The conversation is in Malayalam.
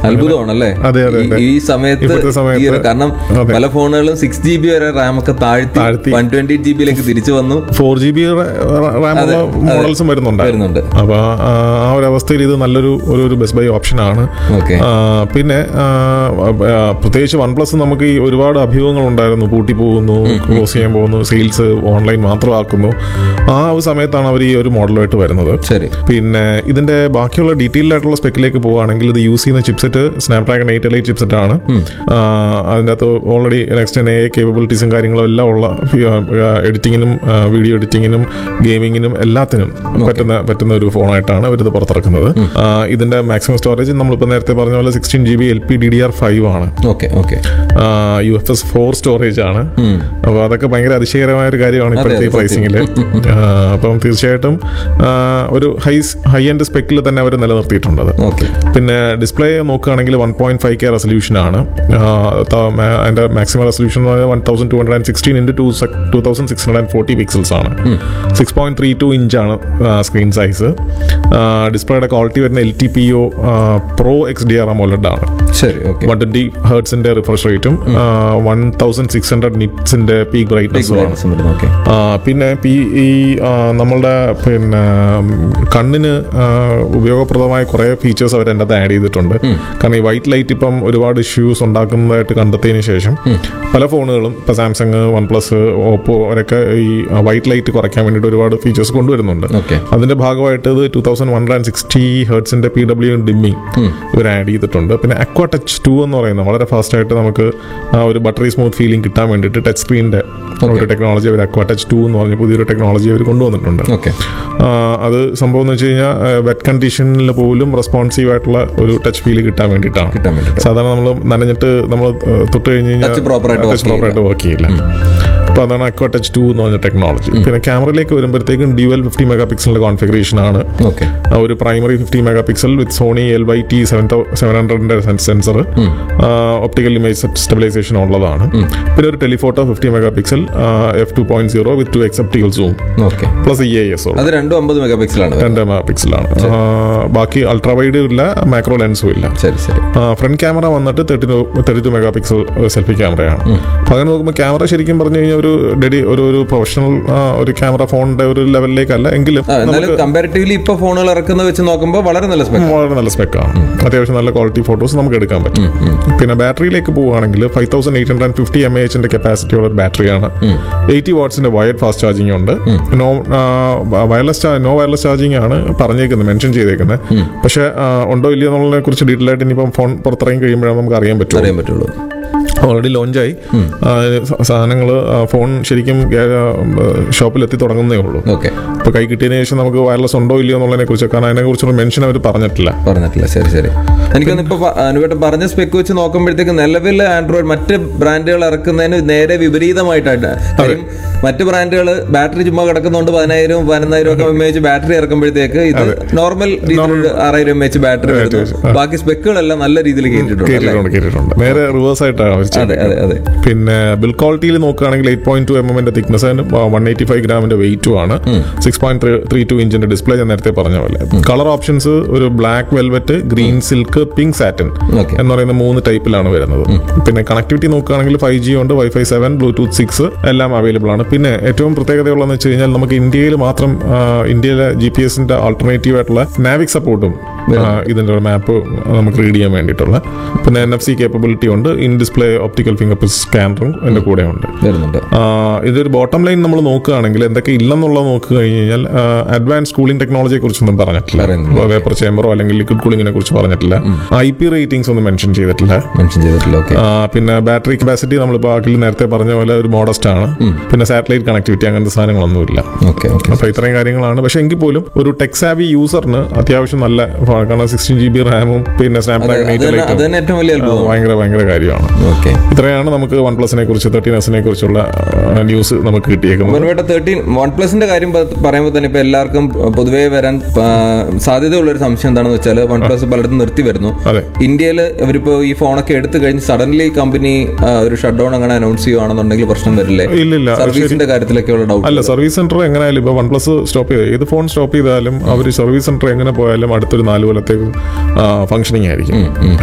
അത്ഭുതമാണല്ലേ അതെ, അതെ, ഈ- അതെ. ഈ സമയത്ത് ഇപ്പോഴത്തെ സമയത്ത് ഈ ഒരു- കാരണം അതെ. പല ഫോണുകളും സിക്സ് ജി ബി വരെ റാം ഒക്കെ താഴ്ത്തി താഴ്ത്തി. വൺ ട്വന്റി ജി ബിയിലേക്ക് തിരിച്ചു വന്നു ഫോർ ജി ബി റാമുള്ള മോഡൽസും വരുന്നുണ്ട് വരുന്നുണ്ട് അപ്പൊ ആ ആ ഒരു അവസ്ഥയിൽ ഇത് നല്ലൊരു ഒരു ഒരു ബെസ്റ്റ് ബൈ ഓപ്ഷൻ ആണ് ഓക്കെ ആ, പിന്നെ ആ, ആ, പ്രത്യേകിച്ച് വൺ പ്ലസ് നമുക്ക് ഈ ഒരുപാട് അഭ്യൂഹങ്ങൾ ഉണ്ടായിരുന്നു പൂട്ടി പോകുന്നു ക്ലോസ് ചെയ്യാൻ പോകുന്നു സെയിൽസ് ഓൺലൈൻ മാത്രമാക്കുന്നു ആ ഒരു സമയത്താണ് അവർ ഈ ഒരു മോഡലുമായിട്ട് വരുന്നത് ശരി പിന്നെ ഇതിന്റെ ബാക്കിയുള്ള ഡീറ്റെയിൽഡ് ആയിട്ടുള്ള സ്പെക്കിലേക്ക് പോവുകയാണെങ്കിൽ ഇത് യൂസ് ചെയ്യുന്ന chipset snapdragon eight elite chipset ആണ് ആ, അതിൻ്റെ അകത്ത് ഓൾറെഡി നെക്സ്റ്റ് എ കേപ്പബിലിറ്റീസും കാര്യങ്ങളും എല്ലാം ഉള്ള എഡിറ്റിങ്ങിനും വീഡിയോ എഡിറ്റിങ്ങിനും ഗെയിമിങ്ങിനും എല്ലാത്തിനും പറ്റുന്ന പറ്റുന്ന ഒരു ഫോണായിട്ടാണ് അവരിത് പുറത്തിറക്കുന്നത് ആ, ഇതിന്റെ മാക്സിമം സ്റ്റോറേജ് നമ്മളിപ്പോൾ നേരത്തെ പറഞ്ഞ പോലെ sixteen G B L P D D R five ആണ് okay okay U F S four storage ആണ് അപ്പോൾ അതൊക്കെ ഭയങ്കര അതിശയകരമായ ഒരു കാര്യമാണ് ഇപ്പോഴത്തെ ഈ അതെ, പ്രൈസിങ്ങിൽ അപ്പം തീർച്ചയായിട്ടും ആ, ഒരു ഹൈ ഹൈ എൻഡ് സ്പെക്കിൽ തന്നെ അവർ നിലനിർത്തിയിട്ടുണ്ട് അത് ഓക്കെ പിന്നെ ഡിസ്പ്ലേ നോക്കുകയാണെങ്കിൽ one point five K resolution ആണ് ആ, ത- മാ- അതിന്റെ മാക്സിമം റെസൊല്യൂഷൻ എന്ന് പറഞ്ഞാൽ one thousand two hundred and sixteen into two two thousand six hundred and forty pixels ആണ് six point three two inch ആണ് സ്ക്രീൻ സൈസ് ഡിസ്പ്ലേയുടെ ക്വാളിറ്റി വരുന്ന L T P O pro X D R AMOLED ആണ് ശരി ഓക്കെ വൺ ട്വന്റി ഹേർട്സിന്റെ റിഫ്രഷ് റേറ്റും വൺ തൗസൻഡ് സിക്സ് ഹൺഡ്രഡ് നിറ്റ്സിന്റെ പീക്ക് ബ്രൈറ്റ്നസ്സും ആണ് ഓക്കെ ആ, പിന്നെ പി- ഈ ആ, നമ്മളുടെ പിന്നെ ഉം, കണ്ണിന് ആ, ഉപയോഗപ്രദമായ കുറേ ഫീച്ചേഴ്സ് അവർ എൻ്റെ ആഡ് ചെയ്തിട്ടുണ്ട് കാരണം ഈ വൈറ്റ് ലൈറ്റ് ഇപ്പം ഒരുപാട് ഇഷ്യൂസ് ഉണ്ടാക്കുന്നതായിട്ട് കണ്ടെത്തിയതിന് ശേഷം പല ഫോണുകളും ഇപ്പം സാംസങ് വൺ പ്ലസ് ഓപ്പോ അവരൊക്കെ ഈ വൈറ്റ് ലൈറ്റ് കുറയ്ക്കാൻ വേണ്ടിയിട്ട് ഒരുപാട് ഫീച്ചേഴ്സ് കൊണ്ടുവരുന്നുണ്ട് ഓക്കെ അതിന്റെ ഭാഗമായിട്ട് ഇത് two thousand one hundred sixty ഹേർട്സിന്റെ പി ഡബ്ല്യു ഡിമ്മിങ് ഇവർ ആഡ് ചെയ്തിട്ടുണ്ട് പിന്നെ അക്വ ടച്ച് ടു എന്ന് പറയുന്നത് വളരെ ഫാസ്റ്റ് ആയിട്ട് നമുക്ക് ആ ഒരു ബട്ടറി സ്മൂത്ത് ഫീലിംഗ് കിട്ടാൻ വേണ്ടിയിട്ട് ടച്ച് സ്ക്രീനിന്റെ ഒരു ടെക്നോളജി അവർ അക്വ ടച്ച് ടു എന്ന് പറഞ്ഞ പുതിയൊരു ടെക്നോളജി അവർ കൊണ്ടുവന്നിട്ടുണ്ട് ഓക്കെ ആ, അത് സംഭവം എന്ന് വെച്ച് കഴിഞ്ഞാൽ വെറ്റ് കണ്ടീഷനിൽ പോലും റെസ്പോൺസീവ് ആയിട്ടുള്ള ഒരു ടച്ച് ഫീൽ കിട്ടാൻ വേണ്ടിയിട്ടാണ് കിട്ടാൻ വേണ്ടിയിട്ട് സാധാരണ നമ്മൾ നനഞ്ഞിട്ട് നമ്മൾ തൊട്ട് കഴിഞ്ഞ് കഴിഞ്ഞാൽ Touch proper ആയിട്ട് work ടച്ച് പ്രോപ്പറായിട്ട് വർക്ക് ചെയ്യില്ല അപ്പോൾ അതാണ് അക്വ ടച്ച് ടു എന്ന് പറഞ്ഞ ടെക്നോളജി പിന്നെ ക്യാമറയിലേക്ക് വരുമ്പോഴത്തേക്കും ഡ്യുവൽ ഫിഫ്റ്റി മെഗാ പിക്സലിന്റെ കോൺഫിഗറേഷൻ ആണ് ഓക്കെ ആ ഒരു primary fifty mega pixel with Sony L Y T seven seven ഹൺഡ്രഡിന്റെ സെൻസർ ഒപ്റ്റിക്കൽ ഇമേജ് സ്റ്റെബിലൈസേഷൻ ഉള്ളതാണ് പിന്നെ ഒരു telephoto fifty mega pixel F two point zero with two x optical zoom okay plus E I S അത് രണ്ടും അമ്പത് മെഗാ പിക്സലാണ് രണ്ട് മെഗാ പിക്സലാണ് ബാക്കി അൾട്രാ വൈഡ് ഇല്ല മാക്രോ ലെൻസും ഇല്ല ശരി ശരി ഫ്രണ്ട് ക്യാമറ വന്നിട്ട് thirty thirty two mega pixel selfie ക്യാമറയാണ് അപ്പൊ അങ്ങനെ നോക്കുമ്പോൾ ക്യാമറ ശരിക്കും പറഞ്ഞു കഴിഞ്ഞാൽ ഒരു ഡെഡി ഒരു ഒരു പ്രൊഫഷണൽ ഒരു ക്യാമറ ഫോണിന്റെ ഒരു ലെവലിലേക്കല്ല എങ്കിലും ആ, എന്നാലും കമ്പാരിറ്റീവ്ലി ഇപ്പൊ ഫോണുകൾ ഇറക്കുന്നത് വെച്ച് നോക്കുമ്പോൾ വളരെ നല്ല സ്പെക് വളരെ നല്ല സ്പെക്കാണ് അത്യാവശ്യം നല്ല ക്വാളിറ്റി ഫോട്ടോസ് നമുക്ക് എടുക്കാൻ പറ്റും പിന്നെ ബാറ്ററിയിലേക്ക് പോവുകയാണെങ്കിൽ five thousand eight hundred fifty M എച്ചിന്റെ കപ്പാസിറ്റി ഉള്ള ഒരു ബാറ്ററിയാണ് എയ്റ്റി വാട്ട്സിന്റെ വയർഡ് ഫാസ്റ്റ് ചാർജിങ് ഉണ്ട് no wireless no wireless charging ആണ് പറഞ്ഞേക്കുന്നത് മെൻഷൻ ചെയ്തേക്കുന്നത് പക്ഷെ ആ, ഉണ്ടോ ഇല്ലയോ എന്നുള്ളതിനെ കുറിച്ച് ഡീറ്റെയിൽ ആയിട്ട് ഇനിയിപ്പം ഫോൺ പുറത്തിറങ്ങി കഴിയുമ്പോഴാണ് നമുക്ക് അറിയാൻ പറ്റും അറിയാൻ പറ്റുള്ളൂ ഓൾറെഡി ലോഞ്ചായി സാധനങ്ങൾ ഫോൺ ശരിക്കും ഷോപ്പിൽ എത്തി തുടങ്ങുന്നേ ഉള്ളൂ ഓക്കെ ഇപ്പൊ കൈ കിട്ടിയതിന് ശേഷം നമുക്ക് വയർലെസ് ഉണ്ടോ ഇല്ലയോ എന്നുള്ളതിനെ കുറിച്ച് കാരണം അതിനെ കുറിച്ചുള്ള മെൻഷൻ അവർ പറഞ്ഞിട്ടില്ല പറഞ്ഞിട്ടില്ല ശരി ശരി എനിക്കൊന്ന് ഇപ്പൊ പ- അനുവേട്ടൻ പറഞ്ഞ സ്പെക്ക് വെച്ച് നോക്കുമ്പോഴത്തേക്ക് നിലവിൽ ആൻഡ്രോയിഡ് മറ്റ് ബ്രാൻഡുകൾ ഇറക്കുന്നതിന് നേരെ വിപരീതമായിട്ടാണ് കാര്യം മറ്റ് ബ്രാൻഡുകൾ ബാറ്ററി ചുമ്മാ കിടക്കുന്നതുകൊണ്ട് പതിനായിരം പതിനൊന്നായിരം ഒക്കെ എം എച്ച് ബാറ്ററി ഇറക്കുമ്പോഴത്തേക്ക് ഇത് നോർമൽ ആറായിരം എം എച്ച് ബാറ്ററി വരുന്നു ബാക്കി സ്പെക്കുകളെല്ലാം നല്ല രീതിയിൽ കേട്ടിട്ടുണ്ട് അല്ലേ? കേട്ടിട്ടുണ്ട് കേട്ടിട്ടുണ്ട് നേരെ റിവേഴ്സ് ആയിട്ടാണ് അവർ അതെ അതെ അതെ പിന്നെ ബിൽ ക്വാളിറ്റിയിൽ നോക്കുകയാണെങ്കിൽ എയ്റ്റ് പോയിന്റ് ടു എം എമ്മിന്റെ തിക്നെസ് വൺ എയ്റ്റി ഫൈവ് ഗ്രാമിന്റെ വെയിറ്റും ആണ് സിക്സ് പോയിന്റ് ത്രീ ടു ഇഞ്ചിന്റെ ഡിസ്പ്ലേ ഞാൻ നേരത്തെ പറഞ്ഞ പോലെ കളർ ഓപ്ഷൻസ് ഒരു black velvet green silk pink satin Okay. എന്ന് പറയുന്ന മൂന്ന് ടൈപ്പിലാണ് വരുന്നത് പിന്നെ കണക്ടിവിറ്റി നോക്കുകയാണെങ്കിൽ ഫൈവ് ജി ഉണ്ട് വൈഫൈ സെവൻ ബ്ലൂടൂത്ത് സിക്സ് എല്ലാം അവൈലബിൾ ആണ് പിന്നെ ഏറ്റവും പ്രത്യേകതയുള്ളതെന്ന് വെച്ച് കഴിഞ്ഞാൽ നമുക്ക് ഇന്ത്യയിൽ മാത്രം ആ, ഇന്ത്യയിലെ ജി പി എസിന്റെ ആൾട്ടർനേറ്റീവ് ആയിട്ടുള്ള നാവിക് സപ്പോർട്ടും ഇതിന്റെ മാപ്പ് നമുക്ക് റീഡ് ചെയ്യാൻ വേണ്ടിയിട്ടുള്ള പിന്നെ എൻ എഫ് സി കേപ്പബിലിറ്റി ഉണ്ട് in display optical fingerprint സ്കാനറും എൻ്റെ കൂടെ ഉണ്ട് വരുന്നുണ്ട് ആ, ഇതൊരു ബോട്ടം ലൈൻ നമ്മൾ നോക്കുകയാണെങ്കിൽ എന്തൊക്കെ ഇല്ലെന്നുള്ളത് നോക്കുക കഴിഞ്ഞ് കഴിഞ്ഞാൽ അഡ്വാൻസ് കൂളിംഗ് ടെക്നോളജിയെ കുറിച്ചൊന്നും പറഞ്ഞിട്ടില്ല പറയുന്നില്ല. വേപ്പർ ചേമ്പറോ അല്ലെങ്കിൽ ലിക്വിഡ് കൂളിങ്ങിനെ കുറിച്ച് പറഞ്ഞിട്ടില്ല ഐ പി റേറ്റിംഗ്സ് ഒന്നും മെൻഷൻ ചെയ്തിട്ടില്ല മെൻഷൻ ചെയ്തിട്ടില്ല ഓക്കെ ആ, പിന്നെ ബാറ്ററി കപ്പാസിറ്റി നമ്മൾ ബാക്കിൽ നേരത്തെ പറഞ്ഞ പോലെ ഒരു മോഡസ്റ്റ് ആണ് പിന്നെ സാറ്റലൈറ്റ് കണക്ടിവിറ്റി അങ്ങനത്തെ സാധനങ്ങളൊന്നുമില്ല ഓക്കെ ഓക്കെ അപ്പൊ ഇത്രയും കാര്യങ്ങളാണ് പക്ഷെ എങ്കിൽ പോലും ഒരു ടെക്സാവി യൂസറിന് അത്യാവശ്യം നല്ല phone ആണ്. കാരണം സിക്സ്റ്റീൻ ജി ബി റാമും പിന്നെ സ്നാപ്ഡ്രാഗൺ അത് എയ്റ്റ് തന്നെ അത് തന്നെ ഏറ്റവും വലിയ അത്ഭുതം ഭയങ്കര ഭയങ്കര കാര്യമാണ് ഓക്കെ ഇത്രയാണ് നമുക്ക് വൺ പ്ലസിനെ കുറിച്ച് തേർട്ടീൻ എസിനെ കുറിച്ചുള്ള ന്യൂസ് നമുക്ക് കിട്ടിയേക്കുന്നത് വൺവേട്ട തേർട്ടീൻ വൺ പ്ലസിന്റെ കാര്യം പ- പറയുമ്പോൾ തന്നെ ഇപ്പൊ എല്ലാവർക്കും പൊതുവേ വരാൻ ആ, സാധ്യതയുള്ള ഒരു സംശയം എന്താണെന്ന് വെച്ചാൽ വൺ പ്ലസ് പലയിടത്തും നിർത്തി വരുന്നു അതെ ഇന്ത്യയിൽ ഇവരിപ്പോ ഈ ഫോണൊക്കെ എടുത്തു കഴിഞ്ഞ് സഡൻലി കമ്പനി ഒരു ഷട്ട് ഡൗൺ അങ്ങനെ അനൗൺസ് ചെയ്യുവാണെന്നുണ്ടെങ്കിൽ പ്രശ്നം വരില്ലേ ഇല്ലില്ല സർവീസിന്റെ കാര്യത്തിലൊക്കെയുള്ള ഡൗട്ട് അല്ല സർവീസ് സെന്റർ എങ്ങനെയായാലും ഇപ്പൊ വൺ പ്ലസ് സ്റ്റോപ്പ് ചെയ്ത് ഏത് ഫോൺ സ്റ്റോപ്പ് ചെയ്താലും അവർ സർവീസ് സെന്റർ എങ്ങനെ പോയാലും അടുത്തൊരു നാല് കൊല്ലത്തേക്ക് ഫംഗ്ഷനിങ് ആയിരിക്കും